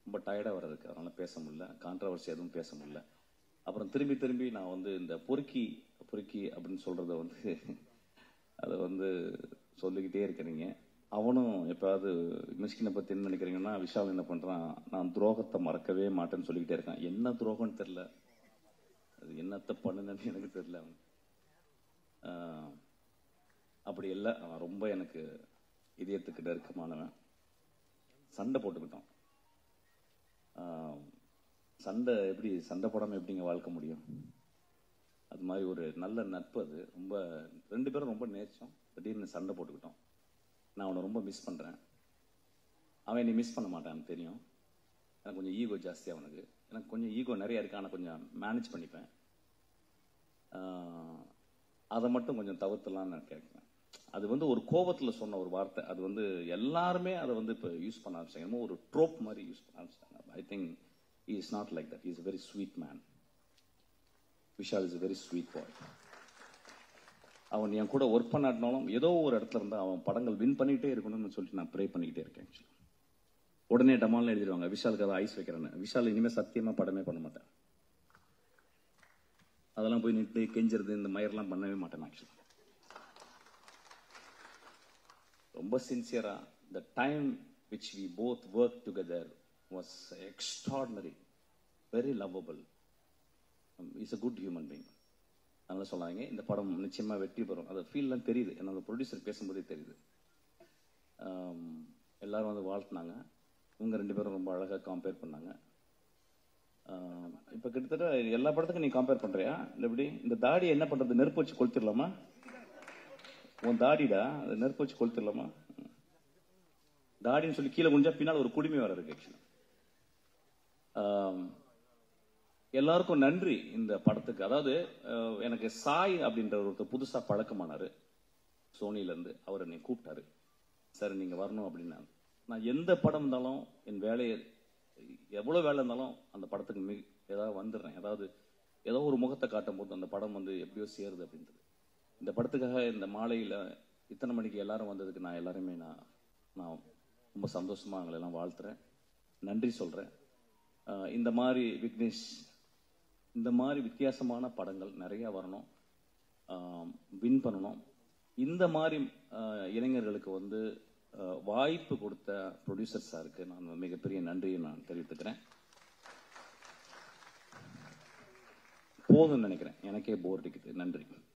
ரொம்ப டயர்டாக வர்றதுக்கு அதனால் பேச முடியல கான்ட்ரவர்சி எதுவும் பேச முடியல அப்புறம் திரும்பி திரும்பி நான் வந்து இந்த பொறுக்கி பொறுக்கி அப்படின்னு சொல்கிறத வந்து அதை வந்து சொல்லிக்கிட்டே இருக்கிறீங்க அவனும் எப்போயாவது மிஸ்கினை பற்றி என்ன நினைக்கிறீங்கன்னா விஷால் என்ன பண்ணுறான் நான் துரோகத்தை மறக்கவே மாட்டேன்னு சொல்லிக்கிட்டே இருக்கான் என்ன துரோகம்னு தெரில அது என்னத்தை பண்ணுனேன்னு எனக்கு தெரில அவன் ஆஹ், அப்படி இல்லை அவன் ரொம்ப எனக்கு இதயத்துக்கு நெருக்கமானவன் சண்டை போட்டுக்கிட்டோம் ஆஹ், சண்டை எப்படி சண்டை போடாமல் எப்படிங்க வாழ்க்க முடியும் அது மாதிரி ஒரு நல்ல நட்பு அது ரொம்ப ரெண்டு பேரும் ரொம்ப நேச்சம் திடீர்னு சண்டை போட்டுக்கிட்டோம் நான் அவனை ரொம்ப மிஸ் பண்ணுறேன் அவன் என்னை மிஸ் பண்ண மாட்டான்னு தெரியும் எனக்கு கொஞ்சம் ஈகோ ஜாஸ்தி அவனுக்கு எனக்கு கொஞ்சம் ஈகோ நிறைய இருக்கு ஆனால் கொஞ்சம் மேனேஜ் பண்ணிப்பேன் ஆஹ், அதை மட்டும் கொஞ்சம் தவிர்த்துலாம்னு நான் கேட்குறேன் அது வந்து ஒரு கோபத்தில் சொன்ன ஒரு வார்த்தை அது வந்து எல்லாருமே அதை வந்து இப்போ யூஸ் பண்ண ஆரம்பிச்சாங்க என்னமோ ஒரு ட்ரோப் மாதிரி யூஸ் பண்ண ஆரம்பிச்சிட்டாங்க I think is not like that is very sweet man Vishal is very sweet boy அவன் என் கூட ஒர்க் பண்ணாட்டினாலும் ஏதோ ஒரு இடத்துல இருந்தா அவன் படங்கள் வின் பண்ணிக்கிட்டே இருக்கணும்னு சொல்லிட்டு நான் ப்ரே பண்ணிக்கிட்டே இருக்கேன் actually. உடனே டமால்னு எழுதிடுவாங்க விஷாலுக்கு அதை ஐஸ் வைக்கிறேன்னு விஷால் இனிமே சத்தியமா படமே பண்ண மாட்டேன் அதெல்லாம் போய் நின்று கெஞ்சுறது இந்த மயர்லாம் பண்ணவே மாட்டேன் ஆக்சுவலி ரொம்ப சின்சியரா the time which we both work together was extraordinary very lovable is a good human being அதனால சொல்லாங்க இந்த படம் நிச்சயமா வெற்றி பெறும் அது ஃபீல்லாம் தெரியுது என்னோட ப்ரொடியூசர் பேசும்போதே தெரியுது ஆம், எல்லாரும் வந்து வாழ்த்துனாங்க இவங்க ரெண்டு பேரும் ரொம்ப அழகா கம்பேர் பண்ணாங்க ஆம், இப்ப கிட்டத்தட்ட எல்லா படத்துக்கும் நீ கம்பேர் பண்றியா இல்ல எப்படி இந்த தாடி என்ன பண்றது நெருப்பு வச்சு கொளுத்திடலாமா உன் தாடிடா அதை நெருப்பு வச்சு கொளுத்திடலாமா ம். தாடின்னு சொல்லி கீழே குனிஞ்சா பின்னால் ஒரு குடுமி வர இருக்கு ஆக்சுவலா எல்லாருக்கும் நன்றி இந்த படத்துக்கு அதாவது அஹ், எனக்கு சாய் அப்படின்ற ஒருத்தர் புதுசா பழக்கமானாரு சோனில இருந்து அவர் என்னை கூப்பிட்டாரு சார் நீங்க வரணும் அப்படின்னாரு நான் எந்த படம் இருந்தாலும் என் வேலையை எவ்வளவு வேலை இருந்தாலும் அந்த படத்துக்கு மிக ஏதாவது வந்துடுறேன் அதாவது ஏதோ ஒரு முகத்தை காட்டும் போது அந்த படம் வந்து எப்படியோ சேருது அப்படின்றது இந்த படத்துக்காக இந்த மாலையில இத்தனை மணிக்கு எல்லாரும் வந்ததுக்கு நான் எல்லாருமே நான் நான் ரொம்ப சந்தோஷமா அவங்களை எல்லாம் வாழ்த்துறேன் நன்றி சொல்றேன் அஹ் இந்த மாதிரி விக்னேஷ் இந்த மாதிரி வித்தியாசமான படங்கள் நிறைய வரணும் வின் பண்ணணும் இந்த மாதிரி அஹ், இளைஞர்களுக்கு வந்து அஹ், வாய்ப்பு கொடுத்த ப்ரொடியூசர் சாருக்கு நான் மிகப்பெரிய நன்றியை நான் தெரிவித்துக்கிறேன் போதும்னு நினைக்கிறேன் எனக்கே போர் அடிக்குது நன்றி